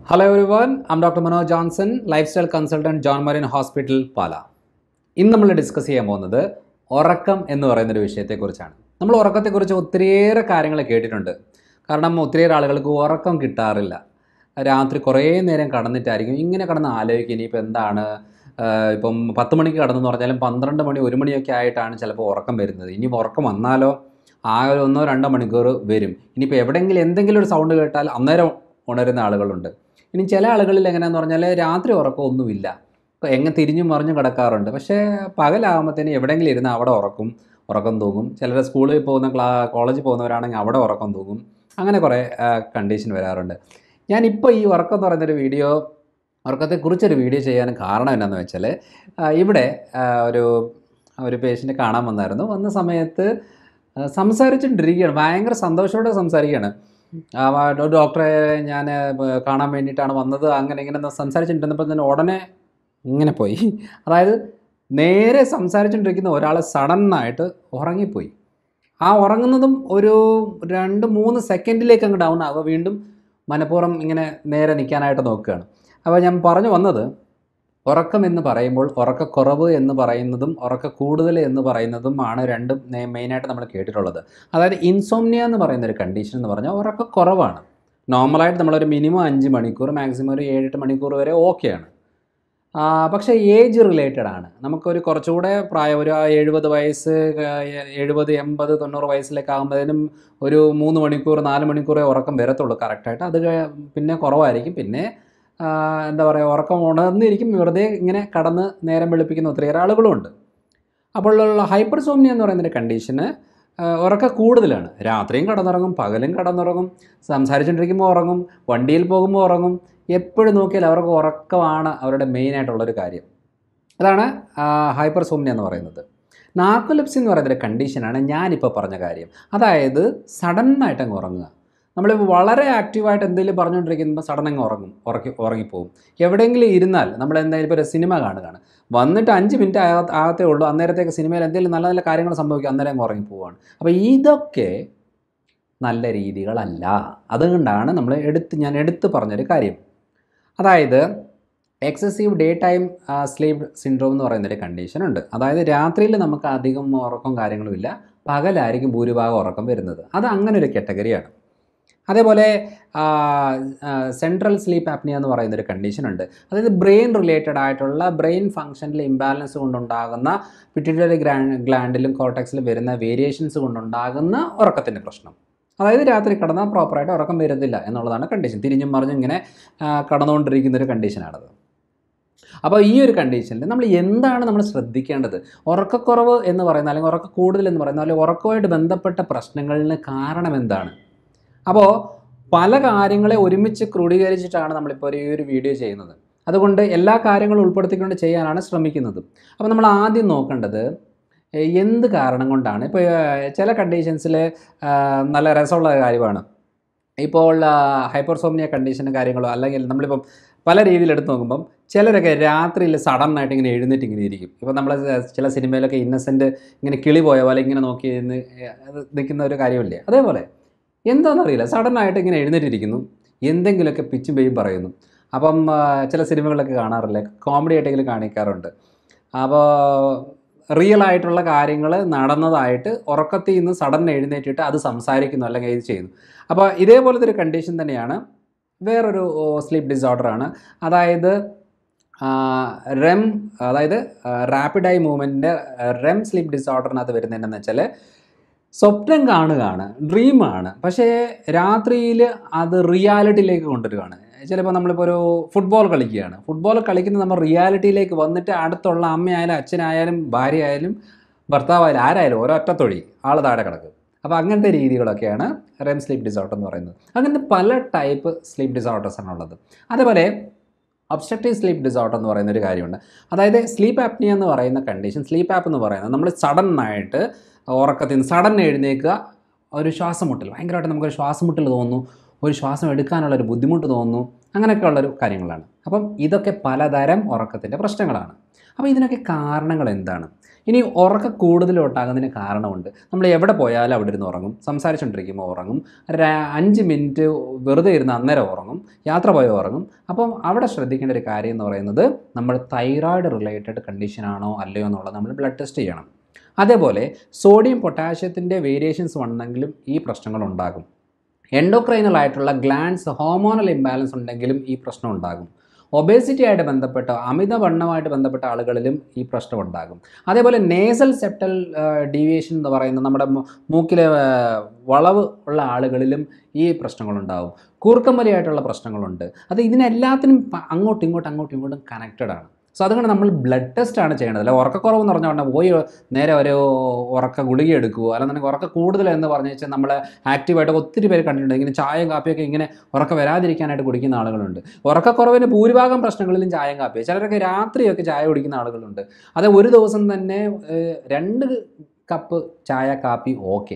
hello everyone I'm doctor Manoj Johnson lifestyle consultant John മരിൻ hospital Pala ഇന്ന് നമ്മൾ discuss ചെയ്യാൻ പോകുന്നത് ഉറക്കം എന്ന് പറയുന്നൊരു വിഷയത്തെക്കുറിച്ചാണ് നമ്മൾ ഉറക്കത്തെക്കുറിച്ച് ഒത്തിരിയേറെ കാര്യങ്ങൾ കേട്ടിട്ടുണ്ട് കാരണം ഒത്തിരിയേറെ ആളുകൾക്ക് ഉറക്കം കിട്ടാറില്ല രാത്രി കുറേ നേരം കടന്നിട്ടായിരിക്കും ഇങ്ങനെ കടന്ന് ആലോചിക്കും ഇനിയിപ്പോൾ എന്താണ് ആഹ് ഇപ്പം പത്ത് മണിക്ക് കടന്നെന്ന് പറഞ്ഞാലും പന്ത്രണ്ട് മണി ഒരു മണിയൊക്കെ ആയിട്ടാണ് ചിലപ്പോൾ ഉറക്കം വരുന്നത് ഇനി ഉറക്കം വന്നാലോ ആ ഒരു ഒന്നോ രണ്ടോ മണിക്കൂർ വരും ഇനിയിപ്പോൾ എവിടെയെങ്കിലും എന്തെങ്കിലും ഒരു സൗണ്ട് കേട്ടാൽ അന്നേരം ഉണരുന്ന ആളുകളുണ്ട് ഇനി ചില ആളുകളിൽ എങ്ങനെയാന്ന് പറഞ്ഞാൽ രാത്രി ഉറക്കമൊന്നുമില്ല ഇപ്പോൾ എങ്ങനെ തിരിഞ്ഞും മറിഞ്ഞും കിടക്കാറുണ്ട് പക്ഷേ പകലാകുമ്പോഴത്തേന് എവിടെയെങ്കിലും ഇരുന്ന് അവിടെ ഉറക്കും ഉറക്കം തൂങ്ങും ചിലർ സ്കൂളിൽ പോകുന്ന ക്ലാ കോളേജിൽ പോകുന്നവരാണെങ്കിൽ അവിടെ ഉറക്കം തൂങ്ങും അങ്ങനെ കുറേ കണ്ടീഷൻ വരാറുണ്ട് ഞാനിപ്പോൾ ഈ ഉറക്കം എന്ന് പറയുന്നൊരു വീഡിയോ ഉറക്കത്തെക്കുറിച്ചൊരു വീഡിയോ ചെയ്യാൻ കാരണം എന്നാന്ന് വെച്ചാൽ ആ, ഇവിടെ ആ, ഒരു ഒരു പേഷ്യൻ്റ് കാണാൻ വന്നായിരുന്നു വന്ന സമയത്ത് ആ, സംസാരിച്ചുകൊണ്ടിരിക്കുകയാണ് ഭയങ്കര സന്തോഷത്തോടെ സംസാരിക്കുകയാണ് ആ, ഒരു ഡോക്ടറെ ഞാൻ കാണാൻ വേണ്ടിയിട്ടാണ് വന്നത് അങ്ങനെ ഇങ്ങനെ ഒന്ന് സംസാരിച്ചിട്ടുണ്ടപ്പോൾ തന്നെ ഉടനെ ഇങ്ങനെ പോയി അതായത് നേരെ സംസാരിച്ചുകൊണ്ടിരിക്കുന്ന ഒരാൾ സഡന്നായിട്ട് ഉറങ്ങിപ്പോയി ആ ഉറങ്ങുന്നതും ഒരു രണ്ട് മൂന്ന് സെക്കൻഡിലേക്ക് അങ്ങ് ഡൗൺ ആവുക വീണ്ടും മനഃപൂർവ്വം ഇങ്ങനെ നേരെ നിൽക്കാനായിട്ട് നോക്കുകയാണ് അപ്പോൾ ഞാൻ പറഞ്ഞു വന്നത് ഉറക്കം എന്ന് പറയുമ്പോൾ ഉറക്കക്കുറവ് എന്ന് പറയുന്നതും ഉറക്ക കൂടുതൽ എന്ന് പറയുന്നതും ആണ് രണ്ടും നേ- മെയിനായിട്ട് നമ്മൾ കേട്ടിട്ടുള്ളത് അതായത് ഇൻസോംനിയ എന്ന് പറയുന്ന ഒരു കണ്ടീഷൻ എന്ന് പറഞ്ഞാൽ ഉറക്കക്കുറവാണ് നോർമലായിട്ട് നമ്മളൊരു മിനിമം അഞ്ച് മണിക്കൂർ മാക്സിമം ഒരു ഏഴെട്ട് മണിക്കൂർ വരെ ഓക്കെയാണ് ആ, പക്ഷേ ഏജ് റിലേറ്റഡ് ആണ് നമുക്കൊരു കുറച്ചുകൂടെ പ്രായം ഒരു ആ എഴുപത് വയസ്സ് എഴുപത് എൺപത് തൊണ്ണൂറ് വയസ്സിലേക്ക് ആകുമ്പോഴത്തേനും ഒരു മൂന്ന് മണിക്കൂർ നാല് മണിക്കൂറേ ഉറക്കം വരത്തുള്ളൂ കറക്റ്റായിട്ട് അത് കഴി- പിന്നെ കുറവായിരിക്കും പിന്നെ ആ, എന്താ പറയുക ഉറക്കം ഉണർന്നിരിക്കും വെറുതെ ഇങ്ങനെ കടന്ന് നേരം വെളുപ്പിക്കുന്ന ഒത്തിരിയേറെ ആളുകളുമുണ്ട് അപ്പോഴുള്ള ഹൈപ്പർസോംനിയ എന്ന് പറയുന്നൊരു കണ്ടീഷന് ഉറക്ക കൂടുതലാണ് രാത്രിയും കടന്നുറങ്ങും പകലും കടന്നുറങ്ങും സംസാരിച്ചുകൊണ്ടിരിക്കുമ്പോൾ ഉറങ്ങും വണ്ടിയിൽ പോകുമ്പോൾ ഉറങ്ങും എപ്പോഴും നോക്കിയാൽ അവർക്ക് ഉറക്കമാണ് അവരുടെ മെയിനായിട്ടുള്ളൊരു കാര്യം അതാണ് ഹൈപ്പർസോംനിയ എന്ന് പറയുന്നത് നാർക്കോലിപ്സി എന്ന് പറയുന്നൊരു കണ്ടീഷനാണ് ഞാനിപ്പോൾ പറഞ്ഞ കാര്യം അതായത് സഡന്നായിട്ട് അങ്ങ് ഉറങ്ങുക നമ്മൾ വളരെ ആക്റ്റീവായിട്ട് എന്തെങ്കിലും പറഞ്ഞുകൊണ്ടിരിക്കുമ്പോൾ സഡൻ അങ്ങ് ഉറങ്ങും ഉറക്കി ഉറങ്ങിപ്പോവും എവിടെയെങ്കിലും ഇരുന്നാൽ നമ്മൾ എന്തായാലും ഇപ്പോൾ ഒരു സിനിമ കാണുകയാണ് വന്നിട്ട് അഞ്ച് മിനിറ്റ് ആക- ആകത്തേ ഉള്ളൂ അന്നേരത്തേക്ക് സിനിമയിൽ എന്തെങ്കിലും നല്ല നല്ല കാര്യങ്ങൾ സംഭവിക്കും അന്നേരം അങ്ങ് ഉറങ്ങിപ്പോവാണ് അപ്പോൾ ഇതൊക്കെ നല്ല രീതികളല്ല അതുകൊണ്ടാണ് നമ്മൾ എടുത്ത് ഞാൻ എടുത്ത് പറഞ്ഞൊരു കാര്യം അതായത് excessive daytime sleep syndrome എന്ന് പറയുന്നൊരു കണ്ടീഷൻ ഉണ്ട് അതായത് രാത്രിയിൽ നമുക്ക് അധികം ഉറക്കം കാര്യങ്ങളും ഇല്ല പകലായിരിക്കും ഭൂരിഭാഗം ഉറക്കം വരുന്നത് അത് അങ്ങനെ ഒരു കാറ്റഗറിയാണ് അതേപോലെ സെൻട്രൽ സ്ലീപ്പ് ആപ്നിയ എന്ന് പറയുന്ന ഒരു കണ്ടീഷൻ ഉണ്ട് അതായത് ബ്രെയിൻ റിലേറ്റഡ് ആയിട്ടുള്ള ബ്രെയിൻ ഫങ്ഷനിൽ ഇംബാലൻസ് കൊണ്ടുണ്ടാകുന്ന പിറ്റ്യൂട്ടറി ഗ്രാ ഗ്ലാൻഡിലും കോർട്ടക്സിലും വരുന്ന വേരിയേഷൻസ് കൊണ്ടുണ്ടാകുന്ന ഉറക്കത്തിൻ്റെ പ്രശ്നം അതായത് രാത്രി കിടന്നാൽ പ്രോപ്പറായിട്ട് ഉറക്കം വരുന്നില്ല എന്നുള്ളതാണ് കണ്ടീഷൻ തിരിഞ്ഞും മറിഞ്ഞും ഇങ്ങനെ ആ, കടന്നുകൊണ്ടിരിക്കുന്ന ഒരു കണ്ടീഷനാണത് അപ്പോൾ ഈ ഒരു കണ്ടീഷനിൽ നമ്മൾ എന്താണ് നമ്മൾ ശ്രദ്ധിക്കേണ്ടത് ഉറക്കക്കുറവ് എന്ന് പറയുന്ന അല്ലെങ്കിൽ ഉറക്ക കൂടുതൽ എന്ന് പറയുന്ന അല്ലെങ്കിൽ ഉറക്കവുമായിട്ട് ബന്ധപ്പെട്ട പ്രശ്നങ്ങളിന് കാരണം എന്താണ് അപ്പോൾ പല കാര്യങ്ങളെ ഒരുമിച്ച് ക്രോഡീകരിച്ചിട്ടാണ് നമ്മളിപ്പോൾ ഒരു ഈ ഒരു വീഡിയോ ചെയ്യുന്നത് അതുകൊണ്ട് എല്ലാ കാര്യങ്ങളും ഉൾപ്പെടുത്തിക്കൊണ്ട് ചെയ്യാനാണ് ശ്രമിക്കുന്നത് അപ്പോൾ നമ്മൾ ആദ്യം നോക്കേണ്ടത് ഏഹ്, എന്ത് കാരണം കൊണ്ടാണ് ഇപ്പോൾ ഏഹ്, ചില കണ്ടീഷൻസിൽ നല്ല രസമുള്ള കാര്യമാണ് ഇപ്പോൾ ഹൈപ്പർസോമിയ കണ്ടീഷനും കാര്യങ്ങളോ അല്ലെങ്കിൽ നമ്മളിപ്പം പല രീതിയിൽ എടുത്ത് നോക്കുമ്പം ചിലരൊക്കെ രാത്രിയിൽ സഡൻ ആയിട്ട് ഇങ്ങനെ എഴുന്നേറ്റ് ഇങ്ങനെ ഇരിക്കും ഇപ്പോൾ നമ്മൾ ചില സിനിമയിലൊക്കെ ഇന്നസെൻ്റ് ഇങ്ങനെ കിളി പോയ പോലെ ഇങ്ങനെ നോക്കി ഇരുന്ന് നിൽക്കുന്ന ഒരു കാര്യമില്ലേ അതേപോലെ എന്താണെന്നറിയില്ല സഡൻ ആയിട്ട് ഇങ്ങനെ എഴുന്നേറ്റിരിക്കുന്നു എന്തെങ്കിലുമൊക്കെ പിച്ചും പെയ്യും പറയുന്നു അപ്പം ആ, ചില സിനിമകളിലൊക്കെ കാണാറില്ലേ കോമഡി ആയിട്ടെങ്കിലും കാണിക്കാറുണ്ട് അപ്പോൾ റിയൽ ആയിട്ടുള്ള കാര്യങ്ങൾ നടന്നതായിട്ട് ഉറക്കത്തിൽ നിന്ന് സഡൻ എഴുന്നേറ്റിട്ട് അത് സംസാരിക്കുന്നു അല്ലെങ്കിൽ ഇത് ചെയ്യുന്നു അപ്പോൾ ഇതേപോലത്തെ ഒരു കണ്ടീഷൻ തന്നെയാണ് വേറൊരു സ്ലീപ്പ് ഡിസോർഡറാണ് അതായത് റെം അതായത് റാപ്പിഡ് ഐ മൂവ്മെൻറ്റിൻ്റെ റെം സ്ലീപ്പ് ഡിസോർഡറിനകത്ത് വരുന്നത് എന്താണെന്ന് വെച്ചാൽ സ്വപ്നം കാണുകയാണ് ഡ്രീമാണ് പക്ഷേ രാത്രിയിൽ അത് റിയാലിറ്റിയിലേക്ക് കൊണ്ടുവരികയാണ് ചിലപ്പോൾ നമ്മളിപ്പോൾ ഒരു ഫുട്ബോൾ കളിക്കുകയാണ് ഫുട്ബോൾ കളിക്കുന്ന നമ്മൾ റിയാലിറ്റിയിലേക്ക് വന്നിട്ട് അടുത്തുള്ള അമ്മയായാലും അച്ഛനായാലും ഭാര്യ ആയാലും ഭർത്താവായാലും ആരായാലും ഒരൊറ്റ തൊഴി ആൾ താഴെ കിടക്കും അപ്പോൾ അങ്ങനത്തെ രീതികളൊക്കെയാണ് റെം സ്ലീപ്പ് ഡിസോർഡർ എന്ന് പറയുന്നത് അങ്ങനത്തെ പല ടൈപ്പ് സ്ലീപ്പ് ഡിസോർഡേഴ്സ് ആണ് ഉള്ളത് അതേപോലെ ഒബ്സ്ട്രക്റ്റീവ് സ്ലീപ്പ് ഡിസോർഡർ എന്ന് പറയുന്ന ഒരു കാര്യമുണ്ട് അതായത് സ്ലീപ്പ് ആപ്നിയ എന്ന് പറയുന്ന കണ്ടീഷൻ സ്ലീപ്പ് ആപ്പ് എന്ന് പറയുന്നത് നമ്മൾ സഡൻ ആയിട്ട് ഉറക്കത്തിൽ നിന്ന് സഡൻ എഴുന്നേൽക്കുക ഒരു ശ്വാസം മുട്ടൽ ഭയങ്കരമായിട്ട് നമുക്കൊരു ശ്വാസം മുട്ടൽ തോന്നുന്നു ഒരു ശ്വാസം എടുക്കാനുള്ള ഒരു ബുദ്ധിമുട്ട് തോന്നുന്നു അങ്ങനെയൊക്കെ ഉള്ളൊരു കാര്യങ്ങളാണ് അപ്പം ഇതൊക്കെ പലതരം ഉറക്കത്തിൻ്റെ പ്രശ്നങ്ങളാണ് അപ്പോൾ ഇതിനൊക്കെ കാരണങ്ങൾ എന്താണ് ഇനി ഉറക്ക കൂടുതൽ ഉണ്ടാകുന്നതിന് കാരണമുണ്ട് നമ്മൾ എവിടെ പോയാലും അവിടെ ഇരുന്ന് ഉറങ്ങും സംസാരിച്ചുകൊണ്ടിരിക്കുമ്പോൾ ഉറങ്ങും ഒരു അഞ്ച് മിനിറ്റ് വെറുതെ ഇരുന്ന് അന്നേരം ഉറങ്ങും യാത്ര പോയി ഉറങ്ങും അപ്പം അവിടെ ശ്രദ്ധിക്കേണ്ട ഒരു കാര്യം എന്ന് പറയുന്നത് നമ്മൾ തൈറോയിഡ് റിലേറ്റഡ് കണ്ടീഷനാണോ അല്ലയോ എന്നുള്ളത് നമ്മൾ ബ്ലഡ് ടെസ്റ്റ് ചെയ്യണം അതേപോലെ സോഡിയം പൊട്ടാഷ്യത്തിൻ്റെ വേരിയേഷൻസ് വന്നെങ്കിലും ഈ പ്രശ്നങ്ങൾ ഉണ്ടാകും എൻഡോക്രൈനൽ ആയിട്ടുള്ള ഗ്ലാൻസ് ഹോമോണൽ ഇംബാലൻസ് ഉണ്ടെങ്കിലും ഈ പ്രശ്നം ഉണ്ടാകും ഒബേസിറ്റി ആയിട്ട് ബന്ധപ്പെട്ട അമിതവണ്ണമായിട്ട് ബന്ധപ്പെട്ട ആളുകളിലും ഈ പ്രശ്നം ഉണ്ടാകും അതേപോലെ നേസൽ സെപ്റ്റൽ ഡീവിയേഷൻ എന്ന് പറയുന്ന നമ്മുടെ മു- മൂക്കിലെ ആ, വളവ് ഉള്ള ആളുകളിലും ഈ പ്രശ്നങ്ങളുണ്ടാകും കൂർക്കമ്പലിയായിട്ടുള്ള പ്രശ്നങ്ങളുണ്ട് അത് ഇതിനെല്ലാത്തിനും പ- അങ്ങോട്ടും ഇങ്ങോട്ടും അങ്ങോട്ടും ഇങ്ങോട്ടും കണക്റ്റഡ് ആണ് സോ അതുകൊണ്ട് നമ്മൾ ബ്ലഡ് ടെസ്റ്റ് ആണ് ചെയ്യേണ്ടത് അല്ല ഉറക്കക്കുറവ് എന്ന് പറഞ്ഞാൽ പോയി നേരെ ഒരു ഉറക്ക ഗുളിക എടുക്കുമോ അല്ലെന്നുണ്ടെങ്കിൽ ഉറക്ക കൂടുതൽ എന്ന് പറഞ്ഞു വെച്ചാൽ നമ്മൾ ആക്റ്റീവായിട്ട് ഒത്തിരി പേര് കണ്ടിട്ടുണ്ട് ഇങ്ങനെ ചായയും കാപ്പിയൊക്കെ ഇങ്ങനെ ഉറക്കം വരാതിരിക്കാനായിട്ട് കുടിക്കുന്ന ആളുകളുണ്ട് ഉറക്കക്കുറവിന് ഭൂരിഭാഗം പ്രശ്നങ്ങളിലും ചായയും കാപ്പിയും ചിലരൊക്കെ രാത്രിയൊക്കെ ചായ കുടിക്കുന്ന ആളുകളുണ്ട് അത് ഒരു ദിവസം തന്നെ ഏഹ്, രണ്ട് കപ്പ് ചായ കാപ്പി ഓക്കെ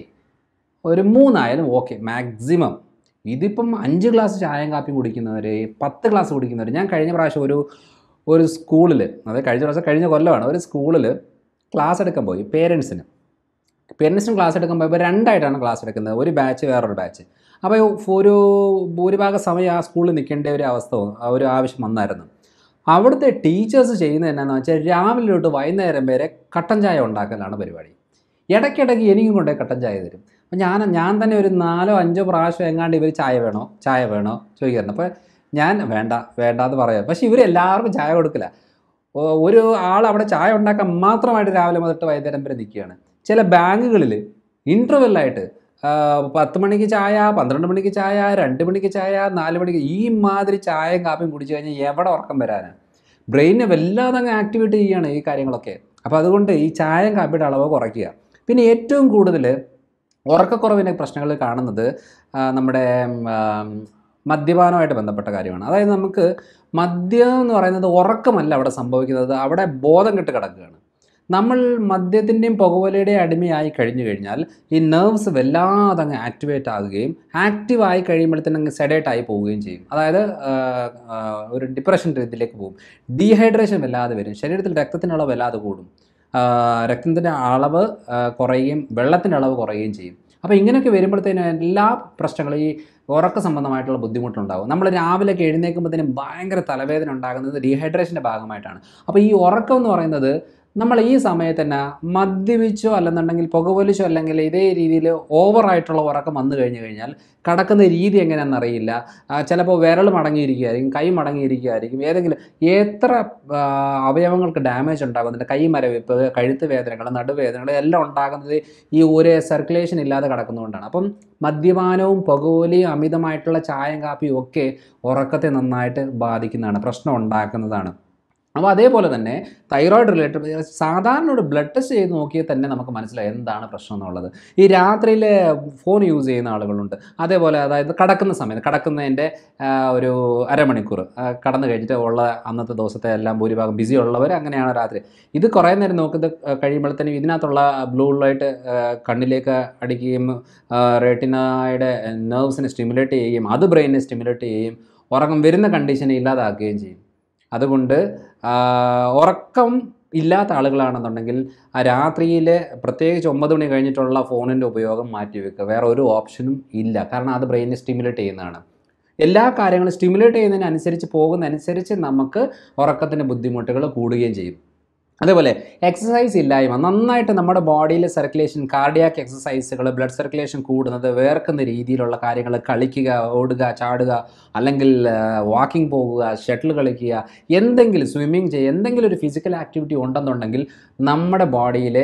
ഒരു മൂന്നായാലും ഓക്കെ മാക്സിമം ഇതിപ്പം അഞ്ച് ഗ്ലാസ് ചായയും കാപ്പിയും കുടിക്കുന്നവർ പത്ത് ഗ്ലാസ് കുടിക്കുന്നവർ ഞാൻ കഴിഞ്ഞ പ്രാവശ്യം ഒരു ഒരു സ്കൂളിൽ അതായത് കഴിഞ്ഞ പ്രാവശ്യം കഴിഞ്ഞ കൊല്ലമാണ് ഒരു സ്കൂളിൽ ക്ലാസ് എടുക്കാൻ പോയി പേരൻസിന് പേരൻസിന് ക്ലാസ് എടുക്കാൻ പോയപ്പോൾ രണ്ടായിട്ടാണ് ക്ലാസ് എടുക്കുന്നത് ഒരു ബാച്ച് വേറൊരു ബാച്ച് അപ്പോൾ ഒരു ഭൂരിഭാഗം സമയം ആ സ്കൂളിൽ നിൽക്കേണ്ട ഒരു അവസ്ഥ വന്നു- ആ ഒരു ആവശ്യം വന്നായിരുന്നു അവിടുത്തെ ടീച്ചേഴ്സ് ചെയ്യുന്നത് എന്നാന്ന് വെച്ചാൽ രാവിലെ തൊട്ട് വൈകുന്നേരം വരെ കട്ടൻ ചായ ഉണ്ടാക്കലാണ് പരിപാടി ഇടയ്ക്കിടയ്ക്ക് എനിക്കും കൊണ്ടുപോയി കട്ടൻ ചായ തരും അപ്പം ഞാൻ ഞാൻ തന്നെ ഒരു നാലോ അഞ്ചോ പ്രാവശ്യം എങ്ങാണ്ട് ഇവർ ചായ വേണോ ചായ വേണോ ചോദിക്കാറുണ്ട് അപ്പോൾ ഞാൻ വേണ്ട വേണ്ട എന്ന് പറയാം പക്ഷേ ഇവർ എല്ലാവർക്കും ചായ കൊടുക്കില്ല ഓ- ഒരു ആൾ അവിടെ ചായ ഉണ്ടാക്കാൻ മാത്രമായിട്ട് രാവിലെ മുതട്ട് വൈകുന്നേരം വരെ നിൽക്കുകയാണ് ചില ബാങ്കുകളിൽ ഇൻ്റർവെല്ലായിട്ട് പത്ത് മണിക്ക് ചായ പന്ത്രണ്ട് മണിക്ക് ചായ രണ്ട് മണിക്ക് ചായ നാല് മണിക്ക് ഈ മാതിരി ചായയും കാപ്പിയും കുടിച്ചു കഴിഞ്ഞാൽ എവിടെ ഉറക്കം വരാനാണ് ബ്രെയിനെ വല്ലാതെ അങ്ങ് ആക്ടിവേറ്റ് ചെയ്യുകയാണ് ഈ കാര്യങ്ങളൊക്കെ അപ്പോൾ അതുകൊണ്ട് ഈ ചായയും കാപ്പിയുടെ അളവ് കുറയ്ക്കുക പിന്നെ ഏറ്റവും കൂടുതൽ ഉറക്കക്കുറവിൻ്റെ പ്രശ്നങ്ങൾ കാണുന്നത് ആ, നമ്മുടെ ഉം, ആ, മദ്യപാനമായിട്ട് ബന്ധപ്പെട്ട കാര്യമാണ് അതായത് നമുക്ക് മദ്യം എന്ന് പറയുന്നത് ഉറക്കമല്ല അവിടെ സംഭവിക്കുന്നത് അവിടെ ബോധം കെട്ട് കിടക്കുകയാണ് നമ്മൾ മദ്യത്തിൻ്റെയും പുകവലിയുടെയും അടിമയായി കഴിഞ്ഞു കഴിഞ്ഞാൽ ഈ നെർവ്സ് വല്ലാതെ അങ്ങ് ആക്ടിവേറ്റ് ആകുകയും ആക്റ്റീവ് ആയി കഴിയുമ്പോഴത്തേനും അങ്ങ് സെഡേറ്റ് ആയി പോവുകയും ചെയ്യും അതായത് ആ, ആ, ഒരു ഡിപ്രഷൻ രീതിയിലേക്ക് പോകും ഡീഹൈഡ്രേഷൻ വല്ലാതെ വരും ശരീരത്തിൽ രക്തത്തിൻ്റെ അളവ് വല്ലാതെ കൂടും ആ, രക്തത്തിൻ്റെ അളവ് ആ, കുറയുകയും വെള്ളത്തിൻ്റെ അളവ് കുറയുകയും ചെയ്യും അപ്പോൾ ഇങ്ങനെയൊക്കെ വരുമ്പോഴത്തേനും എല്ലാ പ്രശ്നങ്ങളും ഈ ഉറക്ക സംബന്ധമായിട്ടുള്ള ബുദ്ധിമുട്ടുണ്ടാകും നമ്മൾ രാവിലെയൊക്കെ എഴുന്നേൽക്കുമ്പോഴത്തേനും ഭയങ്കര തലവേദന ഉണ്ടാകുന്നത് ഡീഹൈഡ്രേഷൻ്റെ ഭാഗമായിട്ടാണ് അപ്പോൾ ഈ ഉറക്കം എന്ന് പറയുന്നത് നമ്മൾ ഈ സമയത്ത് തന്നെ മദ്യപിച്ചോ അല്ലെന്നുണ്ടെങ്കിൽ പുകവലിച്ചോ അല്ലെങ്കിൽ ഇതേ രീതിയിൽ ഓവറായിട്ടുള്ള ഉറക്കം വന്നു കഴിഞ്ഞു കഴിഞ്ഞാൽ കടക്കുന്ന രീതി എങ്ങനെയാണെന്ന് അറിയില്ല ആ, ചിലപ്പോൾ വിരൽ മടങ്ങിയിരിക്കുകയായിരിക്കും കൈ മടങ്ങിയിരിക്കുകയായിരിക്കും ഏതെങ്കിലും എത്ര ആ, അവയവങ്ങൾക്ക് ഡാമേജ് ഉണ്ടാകുന്നുണ്ട് കൈ മരവിപ്പ് കഴുത്ത് വേദനകൾ നടുവേദനകൾ എല്ലാം ഉണ്ടാകുന്നത് ഈ ഒരു സർക്കുലേഷൻ ഇല്ലാതെ കിടക്കുന്നതുകൊണ്ടാണ് അപ്പം മദ്യപാനവും പുകവലിയും അമിതമായിട്ടുള്ള ചായയും കാപ്പിയും ഒക്കെ ഉറക്കത്തെ നന്നായിട്ട് ബാധിക്കുന്നതാണ് പ്രശ്നം ഉണ്ടാക്കുന്നതാണ് അപ്പോൾ അതേപോലെ തന്നെ തൈറോയിഡ് റിലേറ്റഡ് സാധാരണ ഒരു ബ്ലഡ് ടെസ്റ്റ് ചെയ്ത് നോക്കിയാൽ തന്നെ നമുക്ക് മനസ്സിലായി എന്താണ് പ്രശ്നം എന്നുള്ളത് ഈ രാത്രിയിൽ ഫോൺ യൂസ് ചെയ്യുന്ന ആളുകളുണ്ട് അതേപോലെ അതായത് കടക്കുന്ന സമയത്ത് കടക്കുന്നതിൻ്റെ ആ, ഒരു അരമണിക്കൂർ ആ, കടന്നു കഴിഞ്ഞിട്ട് ഉള്ള അന്നത്തെ ദിവസത്തെ എല്ലാം ഭൂരിഭാഗം ബിസി ഉള്ളവർ അങ്ങനെയാണ് രാത്രി ഇത് കുറേ നേരം നോക്കുന്നത് കഴിയുമ്പോഴത്തേനും ഇതിനകത്തുള്ള ബ്ലൂ ലൈറ്റ് കണ്ണിലേക്ക് അടിക്കുകയും റേറ്റിനായുടെ നെർവ്സിനെ സ്റ്റിമുലേറ്റ് ചെയ്യുകയും അത് ബ്രെയിനിനെ സ്റ്റിമുലേറ്റ് ചെയ്യുകയും ഉറക്കം വരുന്ന കണ്ടീഷനെ ഇല്ലാതാക്കുകയും ചെയ്യും അതുകൊണ്ട് ആ, ഉറക്കം ഇല്ലാത്ത ആളുകളാണെന്നുണ്ടെങ്കിൽ ആ രാത്രിയിൽ പ്രത്യേകിച്ച് ഒമ്പത് മണി കഴിഞ്ഞിട്ടുള്ള ഫോണിൻ്റെ ഉപയോഗം മാറ്റി വെക്കുക വേറെ ഒരു ഓപ്ഷനും ഇല്ല കാരണം അത് ബ്രെയിനെ സ്റ്റിമുലേറ്റ് ചെയ്യുന്നതാണ് എല്ലാ കാര്യങ്ങളും സ്റ്റിമുലേറ്റ് ചെയ്യുന്നതിനനുസരിച്ച് പോകുന്നതനുസരിച്ച് നമുക്ക് ഉറക്കത്തിൻ്റെ ബുദ്ധിമുട്ടുകൾ കൂടുകയും ചെയ്യും അതേപോലെ എക്സസൈസ് ഇല്ലായ്മ നന്നായിട്ട് നമ്മുടെ ബോഡിയിൽ സർക്കുലേഷൻ കാർഡിയാക്ക് എക്സസൈസുകൾ ബ്ലഡ് സർക്കുലേഷൻ കൂടുന്നത് വേർക്കുന്ന രീതിയിലുള്ള കാര്യങ്ങൾ കളിക്കുക ഓടുക ചാടുക അല്ലെങ്കിൽ വാക്കിംഗ് പോകുക ഷട്ടിൽ കളിക്കുക എന്തെങ്കിലും സ്വിമ്മിങ് ചെയ്യുക എന്തെങ്കിലും ഒരു ഫിസിക്കൽ ആക്ടിവിറ്റി ഉണ്ടെന്നുണ്ടെങ്കിൽ നമ്മുടെ ബോഡിയിൽ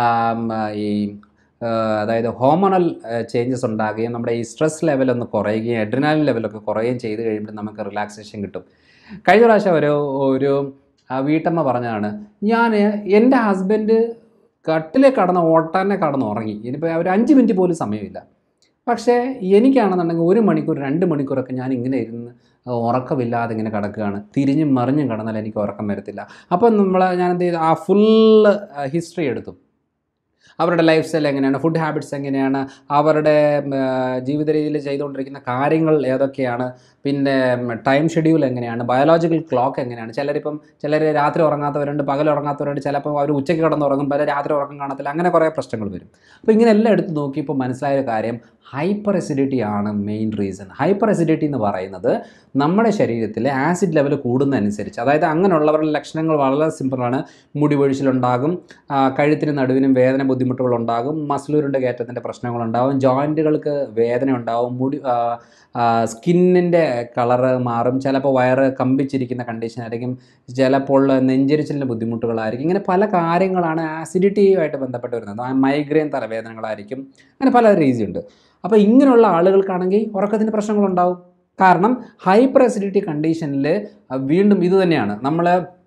ഈ ആ, അതായത് ഹോമണൽ ചേഞ്ചസ് ഉണ്ടാകുകയും നമ്മുടെ ഈ സ്ട്രെസ് ലെവലൊന്ന് കുറയുകയും എഡ്രിനാലിൻ ലെവലൊക്കെ കുറയുകയും ചെയ്ത് കഴിയുമ്പോൾ നമുക്ക് റിലാക്സേഷൻ കിട്ടും കഴിഞ്ഞ പ്രാവശ്യം ഒരു ഒരു ആ വീട്ടമ്മ പറഞ്ഞതാണ് ഞാൻ എൻ്റെ ഹസ്ബൻഡ് കട്ടിലെ കടന്ന് ഓട്ടാനെ കടന്ന് ഉറങ്ങി ഇനിയിപ്പോൾ ഒരു അഞ്ച് മിനിറ്റ് പോലും സമയമില്ല പക്ഷേ എനിക്കാണെന്നുണ്ടെങ്കിൽ ഒരു മണിക്കൂർ രണ്ട് മണിക്കൂറൊക്കെ ഞാൻ ഇങ്ങനെ ഇരുന്ന് ഉറക്കമില്ലാതെ ഇങ്ങനെ കിടക്കുകയാണ് തിരിഞ്ഞും മറിഞ്ഞും കിടന്നാൽ എനിക്ക് ഉറക്കം വരത്തില്ല അപ്പം നമ്മൾ ഞാൻ എന്ത് ചെയ്തു ആ ഫുള്ള് ഹിസ്റ്ററി എടുത്തു അവരുടെ ലൈഫ് സ്റ്റൈൽ എങ്ങനെയാണ് ഫുഡ് ഹാബിറ്റ്സ് എങ്ങനെയാണ് അവരുടെ ഉം, ആ, ജീവിത രീതിയിൽ ചെയ്തുകൊണ്ടിരിക്കുന്ന കാര്യങ്ങൾ ഏതൊക്കെയാണ് പിന്നെ ടൈം ഷെഡ്യൂൾ എങ്ങനെയാണ് ബയോളജിക്കൽ ക്ലോക്ക് എങ്ങനെയാണ് ചിലരിപ്പം ചിലർ രാത്രി ഉറങ്ങാത്തവരുണ്ട് പകൽ ഉറങ്ങാത്തവരുണ്ട് ചിലപ്പോൾ അവർ ഉച്ചയ്ക്ക് കിടന്ന് ഉറങ്ങും പല രാത്രി ഉറക്കം കാണത്തില്ല അങ്ങനെ കുറേ പ്രശ്നങ്ങൾ വരും അപ്പോൾ ഇങ്ങനെ എല്ലാം എടുത്ത് നോക്കിയപ്പോൾ മനസ്സിലായ ഒരു കാര്യം ഹൈപ്പർ അസിഡിറ്റി ആണ് മെയിൻ റീസൺ ഹൈപ്പർ അസിഡിറ്റി എന്ന് പറയുന്നത് നമ്മുടെ ശരീരത്തിലെ ആസിഡ് ലെവൽ കൂടുന്നതനുസരിച്ച് അതായത് അങ്ങനെയുള്ളവരുടെ ലക്ഷണങ്ങൾ വളരെ സിമ്പിളാണ് മുടി പൊഴിച്ചിലുണ്ടാകും ആ, കഴുത്തിന് നടുവിനും വേദന ബുദ്ധിമുട്ടുകളുണ്ടാകും മസിലൂരിൻ്റെ കയറ്റത്തിൻ്റെ പ്രശ്നങ്ങളുണ്ടാകും ജോയിൻറ്റുകൾക്ക് വേദന ഉണ്ടാവും മുടി സ്കിന്നിൻ്റെ കളറ് മാറും ചിലപ്പോൾ വയറ് കമ്പിച്ചിരിക്കുന്ന കണ്ടീഷൻ ആയിരിക്കും ചിലപ്പോൾ നെഞ്ചരിച്ചിലിൻ്റെ ബുദ്ധിമുട്ടുകളായിരിക്കും ഇങ്ങനെ പല കാര്യങ്ങളാണ് ആസിഡിറ്റിയുമായിട്ട് ബന്ധപ്പെട്ട് വരുന്നത് മൈഗ്രെയിൻ തലവേദനകളായിരിക്കും അങ്ങനെ പല രീതിയുണ്ട് അപ്പോൾ ഇങ്ങനെയുള്ള ആളുകൾക്കാണെങ്കിൽ ഉറക്കത്തിൻ്റെ പ്രശ്നങ്ങളുണ്ടാവും കാരണം ഹൈപ്പർ അസിഡിറ്റി കണ്ടീഷനിൽ വീണ്ടും ഇത് തന്നെയാണ് നമ്മൾ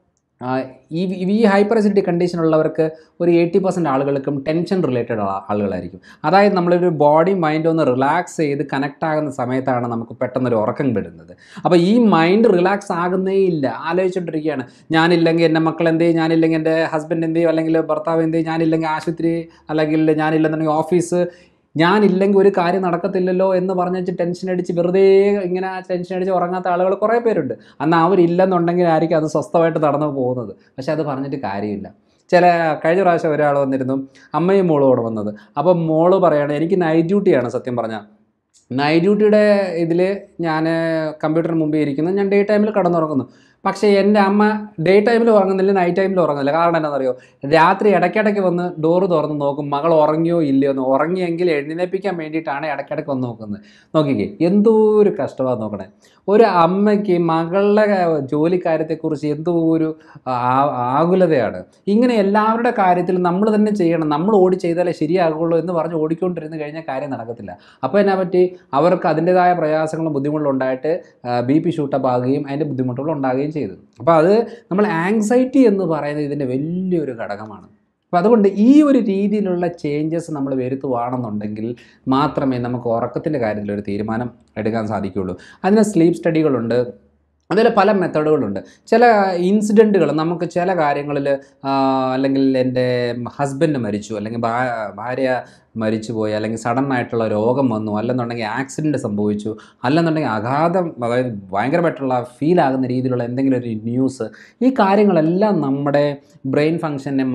ഈ ഈ ഹൈപ്പർ അസിഡിറ്റി കണ്ടീഷൻ ഉള്ളവർക്ക് ഒരു എയ്റ്റി പെർസെൻറ്റ് ആളുകൾക്കും ടെൻഷൻ റിലേറ്റഡ് ആളുകളായിരിക്കും അതായത് നമ്മളൊരു ബോഡി മൈൻഡ് ഒന്ന് റിലാക്സ് ചെയ്ത് കണക്ട് ആകുന്ന സമയത്താണ് നമുക്ക് പെട്ടെന്നൊരു ഉറക്കം വരുന്നത് അപ്പോൾ ഈ മൈൻഡ് റിലാക്സ് ആകുന്നേ ഇല്ല ആലോചിച്ചുകൊണ്ടിരിക്കുകയാണ് ഞാനില്ലെങ്കിൽ എൻ്റെ മക്കൾ എന്ത് ചെയ്യും ഞാനില്ലെങ്കിൽ എൻ്റെ ഹസ്ബൻഡ് എന്ത് ചെയ്യും അല്ലെങ്കിൽ ഭർത്താവ് എന്ത് ചെയ്യും ഞാനില്ലെങ്കിൽ ആശുപത്രി അല്ലെങ്കിൽ ഞാനില്ലെന്നുണ്ടെങ്കിൽ ഓഫീസ് ഞാനില്ലെങ്കിൽ ഒരു കാര്യം നടക്കത്തില്ലല്ലോ എന്ന് പറഞ്ഞിട്ട് ടെൻഷൻ അടിച്ച് വെറുതെ ഇങ്ങനെ ടെൻഷൻ അടിച്ച് ഉറങ്ങാത്ത ആളുകൾ കുറേ പേരുണ്ട് എന്നാൽ അവരില്ലെന്നുണ്ടെങ്കിൽ ആയിരിക്കും അത് സ്വസ്ഥമായിട്ട് നടന്നു പോകുന്നത് പക്ഷെ അത് പറഞ്ഞിട്ട് കാര്യമില്ല ചില കഴിഞ്ഞ പ്രാവശ്യം ഒരാൾ വന്നിരുന്നു അമ്മയും മോളും അവിടെ വന്നത് അപ്പം മോള് പറയാണ് എനിക്ക് നൈറ്റ് ഡ്യൂട്ടിയാണ് സത്യം പറഞ്ഞാൽ നൈറ്റ് ഡ്യൂട്ടിയുടെ ഇതിൽ ഞാൻ കമ്പ്യൂട്ടറിന് മുമ്പിൽ ഇരിക്കുന്നു ഞാൻ ഡേ ടൈമിൽ കടന്നുറങ്ങുന്നു പക്ഷേ എൻ്റെ അമ്മ ഡേ ടൈമിൽ ഉറങ്ങുന്നില്ല നൈറ്റ് ടൈമിൽ ഉറങ്ങുന്നില്ല കാരണം എന്താണെന്നറിയോ രാത്രി ഇടയ്ക്കിടയ്ക്ക് വന്ന് ഡോറ് തുറന്ന് നോക്കും മകൾ ഉറങ്ങിയോ ഇല്ലയോ എന്ന് ഉറങ്ങിയെങ്കിൽ എഴുന്നേൽപ്പിക്കാൻ വേണ്ടിയിട്ടാണ് ഇടയ്ക്കിടയ്ക്ക് വന്ന് നോക്കുന്നത് നോക്കിക്കേ എന്തോ ഒരു കഷ്ടമാണ് നോക്കണേ ഒരു അമ്മയ്ക്ക് മകളുടെ ജോലിക്കാര്യത്തെക്കുറിച്ച് എന്തോ ഒരു ആ- ആകുലതയാണ് ഇങ്ങനെ എല്ലാവരുടെ കാര്യത്തിൽ നമ്മൾ തന്നെ ചെയ്യണം നമ്മൾ ഓടി ചെയ്താലേ ശരിയാകുള്ളൂ എന്ന് പറഞ്ഞ് ഓടിക്കൊണ്ടിരുന്ന് കഴിഞ്ഞാൽ കാര്യം നടക്കത്തില്ല അപ്പോൾ എന്നാ പറ്റി അവർക്ക് അതിൻ്റെതായ പ്രയാസങ്ങളും ബുദ്ധിമുട്ടും ഉണ്ടായിട്ട് ബി പി ഷൂട്ടപ്പ് ആകുകയും അതിൻ്റെ ബുദ്ധിമുട്ടുകൾ ഉണ്ടാകുകയും ചെയ്തു അപ്പോൾ അത് നമ്മൾ ആങ്സൈറ്റി എന്ന് പറയുന്നത് ഇതിൻ്റെ വലിയൊരു ഘടകമാണ് അപ്പോൾ അതുകൊണ്ട് ഈ ഒരു രീതിയിലുള്ള ചേഞ്ചസ് നമ്മൾ വരുത്തുവാണെന്നുണ്ടെങ്കിൽ മാത്രമേ നമുക്ക് ഉറക്കത്തിൻ്റെ കാര്യത്തിൽ ഒരു തീരുമാനം എടുക്കാൻ സാധിക്കുകയുള്ളൂ അതിന് സ്ലീപ്പ് സ്റ്റഡികളുണ്ട് അതിൽ പല മെത്തേഡുകളുണ്ട് ചില ഇൻസിഡൻറ്റുകൾ നമുക്ക് ചില കാര്യങ്ങളിൽ അല്ലെങ്കിൽ എൻ്റെ ഹസ്ബൻഡ് മരിച്ചു അല്ലെങ്കിൽ ഭാ- ഭാര്യ മരിച്ചുപോയി അല്ലെങ്കിൽ സഡൻ ആയിട്ടുള്ള രോഗം വന്നു അല്ലെന്നുണ്ടെങ്കിൽ ആക്സിഡൻറ്റ് സംഭവിച്ചു അല്ലെന്നുണ്ടെങ്കിൽ അഗാധം അതായത് ഭയങ്കരമായിട്ടുള്ള ഫീൽ ആകുന്ന രീതിയിലുള്ള എന്തെങ്കിലും ഒരു ന്യൂസ് ഈ കാര്യങ്ങളെല്ലാം നമ്മുടെ ബ്രെയിൻ ഫങ്ഷനെ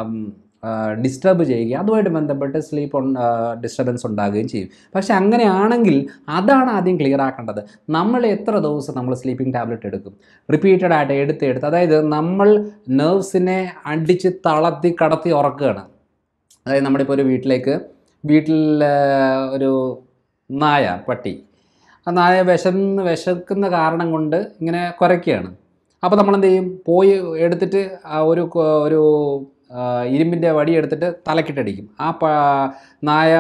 ഡിസ്റ്റർബ് ചെയ്യുകയും അതുമായിട്ട് ബന്ധപ്പെട്ട് സ്ലീപ്പ് ഡിസ്റ്റർബൻസ് ഉണ്ടാകുകയും ചെയ്യും പക്ഷേ അങ്ങനെയാണെങ്കിൽ അതാണ് ആദ്യം ക്ലിയർ ആക്കേണ്ടത് നമ്മൾ എത്ര ദിവസം നമ്മൾ സ്ലീപ്പിംഗ് ടാബ്ലറ്റ് എടുക്കും റിപ്പീറ്റഡ് ആയിട്ട് എടുത്ത് എടുത്ത് അതായത് നമ്മൾ നെർവ്സിനെ അടിച്ച് തളർത്തി കടത്തി ഉറക്കുകയാണ് അതായത് നമ്മുടെ ഇപ്പോൾ ഒരു വീട്ടിലേക്ക് വീട്ടിൽ ആ, ഒരു നായ പട്ടി ആ നായ വിശന്ന് വിശക്കുന്ന കാരണം കൊണ്ട് ഇങ്ങനെ കുരയ്ക്കുകയാണ് അപ്പോൾ നമ്മൾ എന്ത് ചെയ്യും പോയി എടുത്തിട്ട് ആ ഒരു കൊ- ഒരു ആ, ഇരുമ്പിൻ്റെ വടി എടുത്തിട്ട് തലക്കിട്ടടിക്കും ആ പ നായ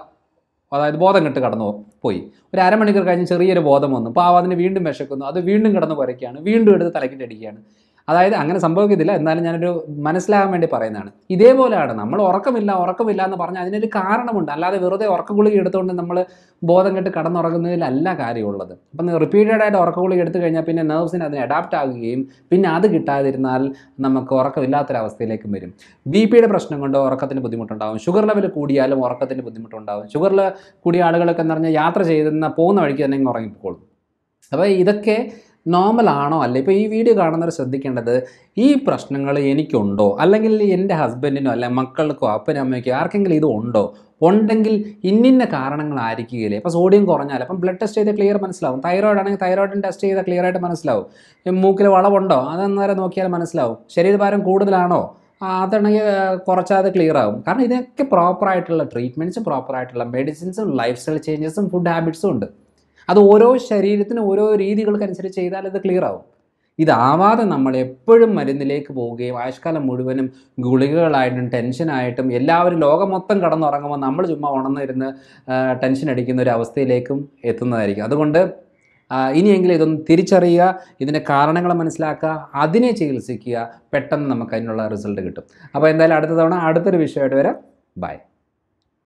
അതായത് ബോധം കെട്ട് കടന്നു പോയി ഒരു അരമണിക്കൂർ കഴിഞ്ഞ് ചെറിയൊരു ബോധം വന്നു അപ്പോൾ അതിന് വീണ്ടും വിശക്കുന്നു അത് വീണ്ടും കിടന്ന് കുരയ്ക്കുകയാണ് വീണ്ടും എടുത്ത് തലക്കിട്ടടിക്കുകയാണ് അതായത് അങ്ങനെ സംഭവിക്കത്തില്ല എന്നാലും ഞാനൊരു മനസ്സിലാകാൻ വേണ്ടി പറയുന്നതാണ് ഇതേപോലെയാണ് നമ്മൾ ഉറക്കമില്ല ഉറക്കമില്ല എന്ന് പറഞ്ഞാൽ അതിനൊരു കാരണമുണ്ട് അല്ലാതെ വെറുതെ ഉറക്ക ഗുളിക എടുത്തുകൊണ്ട് നമ്മൾ ബോധം കെട്ട് കടന്നുറങ്ങുന്നതിലല്ല കാര്യമുള്ളത് അപ്പം റിപ്പീറ്റഡ് ആയിട്ട് ഉറക്ക ഗുളിക എടുത്തു കഴിഞ്ഞാൽ പിന്നെ നെർവ്സിന് അതിന് അഡാപ്റ്റ് ആകുകയും പിന്നെ അത് കിട്ടാതിരുന്നാൽ നമുക്ക് ഉറക്കമില്ലാത്തൊരവസ്ഥയിലേക്കും വരും ബി പിയുടെ പ്രശ്നം കൊണ്ട് ഉറക്കത്തിന് ബുദ്ധിമുട്ടുണ്ടാകും ഷുഗർ ലെവൽ കൂടിയാലും ഉറക്കത്തിന് ബുദ്ധിമുട്ടുണ്ടാകും ഷുഗറിൽ കൂടിയ ആളുകളൊക്കെ എന്ന് പറഞ്ഞാൽ യാത്ര ചെയ്തുന്ന പോകുന്ന വഴിക്ക് തന്നെ ഇങ്ങ് ഉറങ്ങിപ്പോളും അപ്പോൾ ഇതൊക്കെ നോർമൽ ആണോ അല്ല ഇപ്പോൾ ഈ വീഡിയോ കാണുന്നവർ ശ്രദ്ധിക്കേണ്ടത് ഈ പ്രശ്നങ്ങൾ എനിക്കുണ്ടോ അല്ലെങ്കിൽ എൻ്റെ ഹസ്ബൻഡിനോ അല്ല മക്കൾക്കോ അപ്പനും അമ്മയ്ക്കോ ആർക്കെങ്കിലും ഇത് ഉണ്ടോ ഉണ്ടെങ്കിൽ ഇന്നിന്ന കാരണങ്ങളായിരിക്കുകയില്ലേ ഇപ്പോൾ സോഡിയം കുറഞ്ഞാൽ അപ്പം ബ്ലഡ് ടെസ്റ്റ് ചെയ്ത് ക്ലിയർ മനസ്സിലാവും തൈറോയിഡ് ആണെങ്കിൽ തൈറോയിഡിന് ടെസ്റ്റ് ചെയ്താൽ ക്ലിയർ ആയിട്ട് മനസ്സിലാവും ഈ മൂക്കിൽ വളവുണ്ടോ അതെന്നേരം നോക്കിയാൽ മനസ്സിലാവും ശരീരഭാരം കൂടുതലാണോ ആ, അതാണെങ്കിൽ കുറച്ചാൽ അത് ക്ലിയർ ആവും കാരണം ഇതിനൊക്കെ പ്രോപ്പറായിട്ടുള്ള ട്രീറ്റ്മെൻറ്റ്സും പ്രോപ്പറായിട്ടുള്ള മെഡിസിൻസും ലൈഫ് സ്റ്റൈൽ ചേഞ്ചസും ഫുഡ് ഹാബിറ്റ്സും ഉണ്ട് അത് ഓരോ ശരീരത്തിനും ഓരോ രീതികൾക്കനുസരിച്ച് ചെയ്താൽ ഇത് ക്ലിയർ ആവും ഇതാവാതെ നമ്മൾ എപ്പോഴും മരുന്നിലേക്ക് പോവുകയും ആയുഷ്കാലം മുഴുവനും ഗുളികകളായിട്ടും ടെൻഷനായിട്ടും എല്ലാവരും ലോകം മൊത്തം കടന്നുറങ്ങുമ്പോൾ നമ്മൾ ചുമ്മാ ഉണർന്നിരുന്ന് ആ, ടെൻഷൻ അടിക്കുന്ന ഒരു അവസ്ഥയിലേക്കും എത്തുന്നതായിരിക്കും അതുകൊണ്ട് ആ, ഇനിയെങ്കിലും ഇതൊന്ന് തിരിച്ചറിയുക ഇതിൻ്റെ കാരണങ്ങൾ മനസ്സിലാക്കുക അതിനെ ചികിത്സിക്കുക പെട്ടെന്ന് നമുക്ക് അതിനുള്ള റിസൾട്ട് കിട്ടും അപ്പോൾ എന്തായാലും അടുത്ത തവണ അടുത്തൊരു വിഷയമായിട്ട് വരാം ബൈ